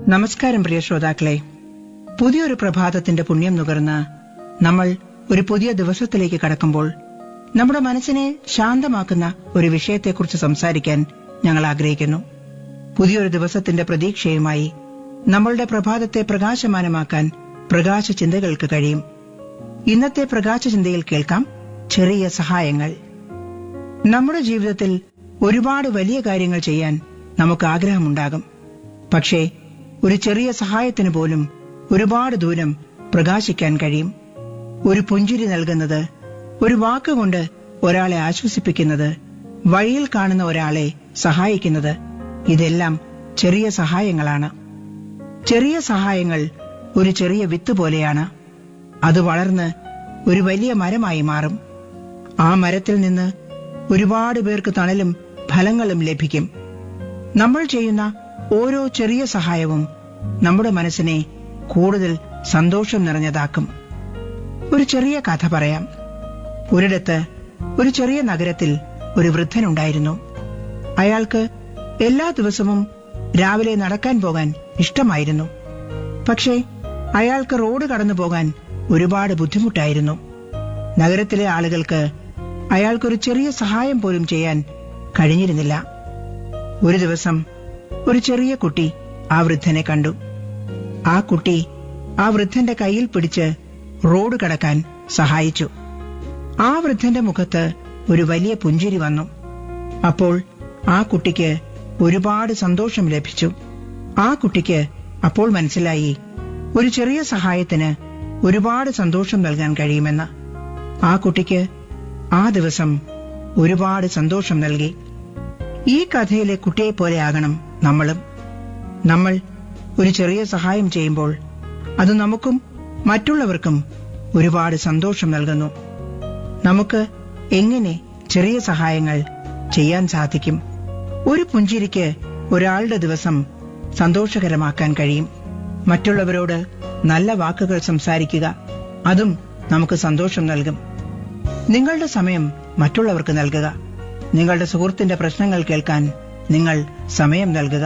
നമസ്കാരം പ്രിയ ശ്രോതാക്കളെ പുതിയൊരു പ്രഭാതത്തിന്റെ പുണ്യം നുകർന്ന് നമ്മൾ ഒരു പുതിയ ദിവസത്തിലേക്ക് കടക്കുമ്പോൾ നമ്മുടെ മനസ്സിനെ ശാന്തമാക്കുന്ന ഒരു വിഷയത്തെക്കുറിച്ച് സംസാരിക്കാൻ ഞങ്ങൾ ആഗ്രഹിക്കുന്നു പുതിയൊരു ദിവസത്തിന്റെ പ്രതീക്ഷയുമായി നമ്മളുടെ പ്രഭാതത്തെ പ്രകാശമാനമാക്കാൻ പ്രകാശ ചിന്തകൾക്ക് കഴിയും ഇന്നത്തെ പ്രകാശ ചിന്തയിൽ കേൾക്കാം ചെറിയ സഹായങ്ങൾ നമ്മുടെ ജീവിതത്തിൽ ഒരുപാട് വലിയ കാര്യങ്ങൾ ചെയ്യാൻ നമുക്ക് ആഗ്രഹമുണ്ടാകും പക്ഷേ ഒരു ചെറിയ സഹായത്തിന് പോലും ഒരുപാട് ദൂരം പ്രകാശിക്കാൻ കഴിയും ഒരു പുഞ്ചിരി നൽകുന്നത് ഒരു വാക്കുകൊണ്ട് ഒരാളെ ആശ്വസിപ്പിക്കുന്നത് വഴിയിൽ കാണുന്ന ഒരാളെ സഹായിക്കുന്നത് ഇതെല്ലാം ചെറിയ സഹായങ്ങളാണ് ചെറിയ സഹായങ്ങൾ ഒരു ചെറിയ വിത്ത് പോലെയാണ് അത് വളർന്ന് ഒരു വലിയ മരമായി മാറും ആ മരത്തിൽ നിന്ന് ഒരുപാട് പേർക്ക് തണലും ഫലങ്ങളും ലഭിക്കും നമ്മൾ ചെയ്യുന്ന ഓരോ ചെറിയ സഹായവും നമ്മുടെ മനസ്സിനെ കൂടുതൽ സന്തോഷം നിറഞ്ഞതാക്കും ഒരു ചെറിയ കഥ പറയാം ഒരിടത്ത് ഒരു ചെറിയ നഗരത്തിൽ ഒരു വൃദ്ധനുണ്ടായിരുന്നു അയാൾക്ക് എല്ലാ ദിവസവും രാവിലെ നടക്കാൻ പോകാൻ ഇഷ്ടമായിരുന്നു പക്ഷേ അയാൾക്ക് റോഡ് കടന്നു പോകാൻ ഒരുപാട് ബുദ്ധിമുട്ടായിരുന്നു നഗരത്തിലെ ആളുകൾക്ക് അയാൾക്കൊരു ചെറിയ സഹായം പോലും ചെയ്യാൻ കഴിഞ്ഞിരുന്നില്ല ഒരു ദിവസം ഒരു ചെറിയ കുട്ടി ആ വൃദ്ധനെ കണ്ടു ആ കുട്ടി ആ വൃദ്ധന്റെ കയ്യിൽ പിടിച്ച് റോഡ് കടക്കാൻ സഹായിച്ചു ആ വൃദ്ധന്റെ മുഖത്ത് ഒരു വലിയ പുഞ്ചിരി വന്നു അപ്പോൾ ആ കുട്ടിക്ക് ഒരുപാട് സന്തോഷം ലഭിച്ചു ആ കുട്ടിക്ക് അപ്പോൾ മനസ്സിലായി ഒരു ചെറിയ സഹായത്തിന് ഒരുപാട് സന്തോഷം നൽകാൻ കഴിയുമെന്ന് ആ കുട്ടിക്ക് ആ ദിവസം ഒരുപാട് സന്തോഷം നൽകി ഈ കഥയിലെ കുട്ടിയെ പോലെ ആകണം നമ്മളും നമ്മൾ ഒരു ചെറിയ സഹായം ചെയ്യുമ്പോൾ അത് നമുക്കും മറ്റുള്ളവർക്കും ഒരുപാട് സന്തോഷം നൽകുന്നു നമുക്ക് എങ്ങനെ ചെറിയ സഹായങ്ങൾ ചെയ്യാൻ സാധിക്കും ഒരു പുഞ്ചിരിക്ക് ഒരാളുടെ ദിവസം സന്തോഷകരമാക്കാൻ കഴിയും മറ്റുള്ളവരോട് നല്ല വാക്കുകൾ സംസാരിക്കുക അതും നമുക്ക് സന്തോഷം നൽകും നിങ്ങളുടെ സമയം മറ്റുള്ളവർക്ക് നൽകുക നിങ്ങളുടെ സുഹൃത്തിന്റെ പ്രശ്നങ്ങൾ കേൾക്കാൻ നിങ്ങൾ സമയം നൽകുക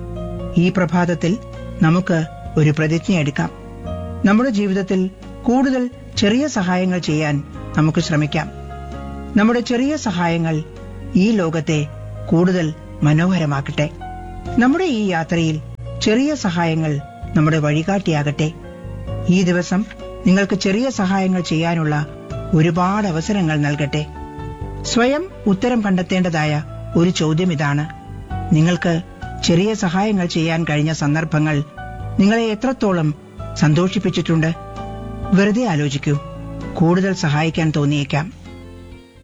ഈ പ്രഭാതത്തിൽ നമുക്ക് ഒരു പ്രതിജ്ഞയെടുക്കാം നമ്മുടെ ജീവിതത്തിൽ കൂടുതൽ ചെറിയ സഹായങ്ങൾ ചെയ്യാൻ നമുക്ക് ശ്രമിക്കാം നമ്മുടെ ചെറിയ സഹായങ്ങൾ ഈ ലോകത്തെ കൂടുതൽ മനോഹരമാക്കട്ടെ നമ്മുടെ ഈ യാത്രയിൽ ചെറിയ സഹായങ്ങൾ നമ്മുടെ വഴികാട്ടിയാകട്ടെ ഈ ദിവസം നിങ്ങൾക്ക് ചെറിയ സഹായങ്ങൾ ചെയ്യാനുള്ള ഒരുപാട് അവസരങ്ങൾ നൽകട്ടെ സ്വയം ഉത്തരം കണ്ടെത്തേണ്ടതായ ഒരു ചോദ്യം ഇതാണ് നിങ്ങൾക്ക് ചെറിയ സഹായങ്ങൾ ചെയ്യാൻ കഴിഞ്ഞ സന്ദർഭങ്ങൾ നിങ്ങളെ എത്രത്തോളം സന്തോഷിപ്പിച്ചിട്ടുണ്ട് വെറുതെ ആലോചിക്കൂ കൂടുതൽ സഹായിക്കാൻ തോന്നിയേക്കാം